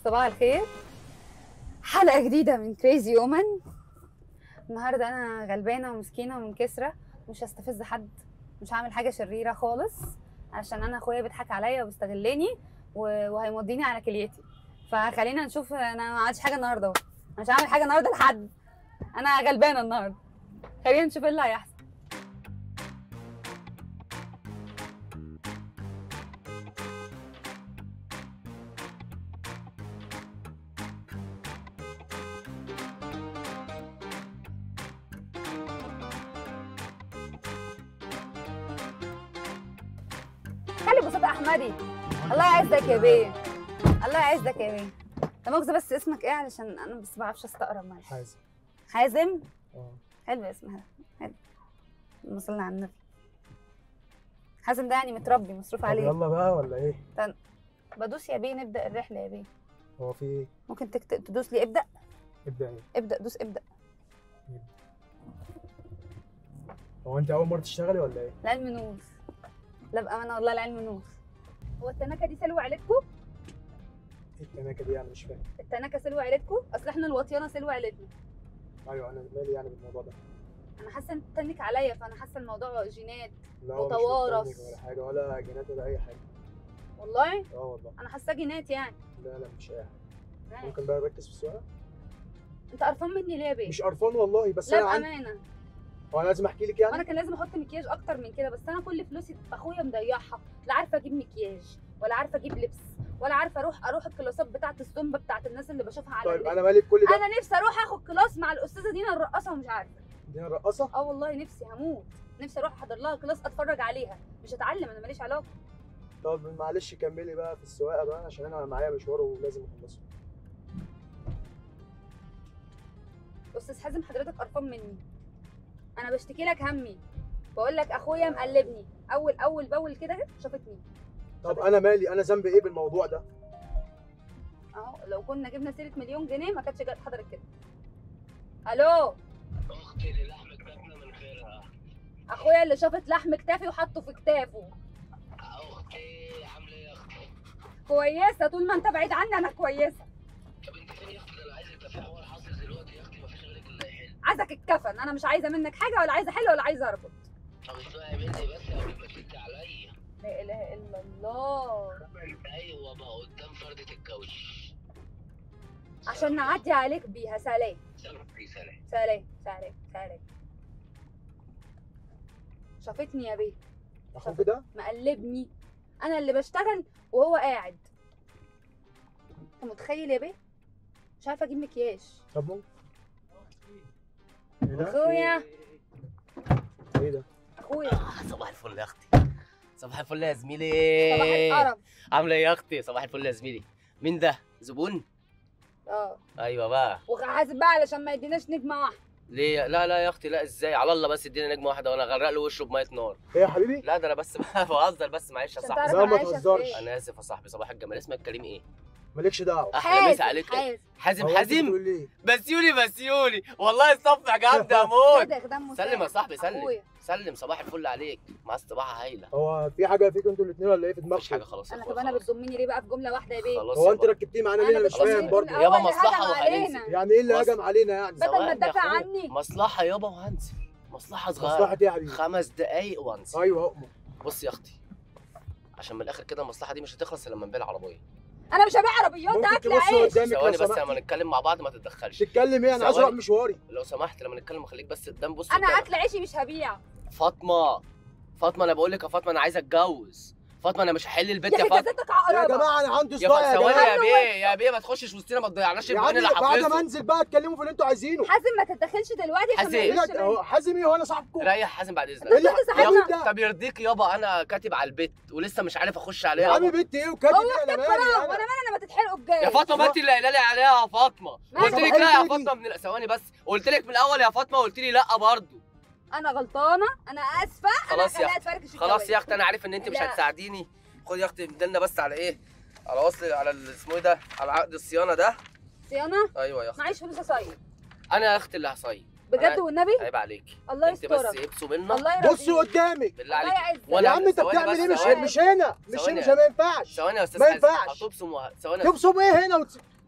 صباح الخير حلقة جديدة من كريزي وومن النهاردة أنا غلبانة ومسكينة ومنكسرة مش هستفز حد مش هعمل حاجة شريرة خالص عشان أنا أخويا بيضحك عليا وبيستغلني و- وهيمضيني على كليتي فخلينا نشوف أنا ما عملتش حاجة النهاردة أهو أنا مش هعمل حاجة النهاردة لحد أنا غلبانة النهاردة خلينا نشوف إيه اللي هيحصل خلي بساط احمدي الله يعزك يا بيه الله يعزك يا بيه لا مؤاخذة بس اسمك ايه علشان انا بس ما بعرفش استقرب معلش حازم حازم اه حلو اسمها حلو اللهم صل على النبي حازم ده يعني متربي مصروف طب عليه يلا بقى ولا ايه؟ بدوس يا بيه نبدا الرحله يا بيه هو في ايه؟ ممكن تكت... تدوس لي ابدا ابدا ايه؟ ابدا دوس ابدا هو انت اول مره تشتغلي ولا ايه؟ العلم نور لا بامانه والله العلم نور هو التناكه دي سلوى عيلتكم ايه التناكه دي يعني مش فاهم التناكه سلوى عيلتكم اصل احنا الوطيانه سلوى عيلتنا ايوه انا مالي يعني بالموضوع ده انا حاسه انت تنك عليا فانا حاسه الموضوع جينات لا هو مش متوارث. متنك ولا حاجه ولا جينات ولا اي حاجه والله اه والله انا حاسه جينات يعني لا لا مش اي حاجه ماشي. ممكن بقى اركز في السؤال انت قرفان مني ليه يا بيه مش قرفان والله بس لا انا عندي بامانه هو انا لازم احكي لك وانا يعني كان لازم احط مكياج اكتر من كده بس انا كل فلوسي اخويا مضيعها لا عارفه اجيب مكياج ولا عارفه اجيب لبس ولا عارفه اروح اروح الكلاسات بتاعه الزومبا بتاعه الناس اللي بشوفها على طيب النت. انا مالي بكل ده انا نفسي اروح اخد كلاس مع الاستاذه دينا الرقاصه ومش عارفه دي انا رقاصه اه والله نفسي هموت نفسي اروح احضر لها كلاس اتفرج عليها مش اتعلم انا ماليش علاقه طب معلش كملي بقى في السواقه بقى عشان انا معايا مشوار ولازم اخلصه استاذ حازم حضرتك قرفان مني انا بشتكي لك همي بقول لك اخويا مقلبني اول اول باول كده شافتني طب انا مالي انا ذنبي ايه بالموضوع ده اهو لو كنا جبنا سيره مليون جنيه ما كانتش جت حضرتك كده الو اختي اللي لحم كتافنا من غيرها اخويا اللي شافت لحم كتافي وحطه في كتافه اختي عامله ايه يا اختي كويسه طول ما انت بعيد عني انا كويسه طب انت فين يا اختي ده انا عايز يبقى في حوار حاصل دلوقتي يا اختي مفيش غيرك اللي هيحل عايزك الكفن انا مش عايزه منك حاجه ولا عايزه احل ولا عايزه اربط طب اسمعي مني بس قبل ما تشدي عليا لا اله الا الله ايوه بقى قدام فردة الكاوتش عشان نعدي عليك بيها سلام سلام سلام سلام سلام سلام شافتني يا بيه اخوك ده مقلبني انا اللي بشتغل وهو قاعد انت متخيل يا بيه مش عارفه اجيب مكياج طب ممكن ايه ده اخويا ايه ده اخويا آه، صباح الفل يا اختي صباح الفل يا زميلي صباح القرف عامله ايه يا اختي صباح الفل يا زميلي مين ده زبون اه ايوه بقى وحاسب بقى علشان ما يديناش نجمه واحده ليه لا لا يا اختي لا ازاي على الله بس ادينا نجمه واحده وانا اغرق له وشه بميه نار ايه يا حبيبي لا ده انا بس بهزر بس معلش يا عشان صاحبي تعرف لا، انا ما عايشه في تهزرش. ايه انا اسف يا صاحبي صباح الجمال اسمك كريم ايه مالكش دعوه احلى مسا حازم عليك حازم حازم هو أنت حازم بتقول ليه بسيولي بسيولي والله الصفع جامده اموت صدق ده مساعد. سلم يا صاحبي سلم أخويا. سلم صباح الفل عليك مع الصباحه هايله هو في حاجه فيكم انتوا الاثنين ولا ايه في مفيش حاجه دماغكم خلاص يا انا أخويا، طب انا خلاص. بتضمني ليه بقى في جمله واحده يا بيه خلاص هو انت يابا. ركبتيه معانا ليه انا مش بتضمني فاهم من برضه الأول يابا اللي مصلحة هجم وهننزل. علينا. يعني ايه اللي بص. هجم علينا يعني بدل ما ثواني يا تدافع أخويا. عني مصلحه يابا وهنزل مصلحه صغيره مصلحه ايه يا حبيبي خمس دقايق وانزل ايوه اؤمر بص يا اختي عشان من الاخر كده المصلحه دي مش هتخلص الا لما نبيع العربيه انا مش هبيع عربيات ده ممكن اكل تبص عيش قدامك لو ثواني بس لما سمحت نتكلم مع بعض ما تتدخلش تتكلم ايه انا عايز اروح ثواني. مشواري لو سمحت لما نتكلم خليك بس قدام بص انا قدامك. اكل عيشي مش هبيع فاطمه فاطمه انا بقول لك يا فاطمه انا عايز اتجوز فاطمه انا مش هحل البيت يا يا اخي فاطمه جزاتك يا عقربه جماعه انا عندي يا صداع فاطمه يا ثواني جماعه يا بيه يا بيه ما تخشش وسطنا ما تضيعناش يا البوين عم اللي بعد ما حافظه انزل بقى اتكلموا في اللي انتوا عايزينه حازم ما تتدخلش دلوقتي عشان حازم. ما ايه يقولش ده هو حازم ايه هو انا صاحبكم ريح حازم بعد اذنك ايه اللي أنت حازم صاحبنا. ده طب يرضيك يابا انا كاتب على البيت ولسه مش عارف اخش عليها يا عم يابا. بنت ايه وكاتب هو ايه انا كتاب مالي فراغ انا وانا مالي انا ما تتحرقوا بجاي يا فاطمه ما انت اللي قايله لي عليها يا فاطمه ما قلت أنا لك لا يا بحب فاطمه من ثواني بس قلت لك من الاول يا فاطمه قلت لي لا برضه انا غلطانه انا اسفه خلاص انا يا خليها اختي تفركش خلاص الجواز. يا اختي انا عارف ان انت مش لا. هتساعديني خد يا اختي مدلنا بس على ايه على وصل على ال- اسمه ايه ده على عقد الصيانه ده صيانه ايوه يا اختي معيش فلوس اصيد انا يا اختي اللي هصيد بجد أنا- والنبي عيب عليكي الله انت بس يسترك ابسوا منا الله يرضيك بصوا قدامك بالله الله عليك يعزك ولا يا عم انت ثواني بتعمل بس، ايه مش ثواني. مش هنا مش ثواني. مش ما ينفعش ثواني يا استاذ ما حازم ينفعش. هتبصم وه- ثواني تبصم ايه هنا وت...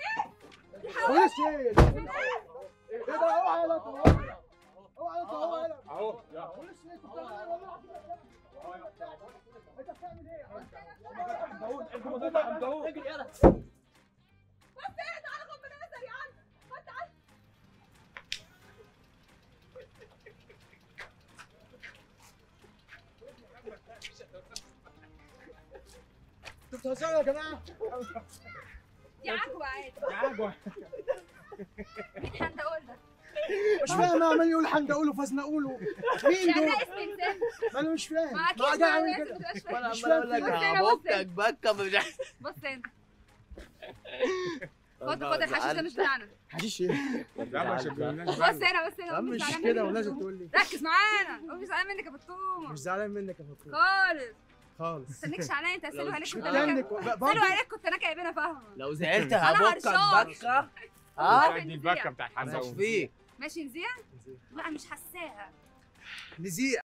بوليس ايه ايه ده اوعى لا اوعى اوعى لا اهو بوليس ايه انت بتعمل ايه والله انت بتعمل ايه انتوا ما تعمدوش بس ايه تعالى خد من سريعا خد تعالى انتوا بتهزروا يا جماعه يا عجوة عادي عجوة مين حد اقول ده مش فاهم عمال يقول حنجقوله فزنقوله مين يعني دول؟ ده اسم انسان ما انا مش فاهم ما اكيد ما ده عامل ما كده لازم تبقاش مش فاهم. فاهم بص هنا، بص هنا. بكه مش بص انت خد خد الحشيش ده مش بتاعنا حشيش ايه؟ لا عشان ما بص هنا بص يا هنا عم قوم مش زعلان كده منك يا ولازم فطومة. تقول لي ركز معانا قوم زعلان منك يا فطومه مش زعلان منك يا فطوط خالص خالص ما تستنيش عليا انت اسالوا عليك مش كنت متنك انا برضه اسالوا عليك كنت انا جايبينها فاهمه لو زعلت أنا هبكك هرشاش. بكه ها دي البكه بتاعت مش حمزه فيه ماشي نزيع لا مش حساها نزيع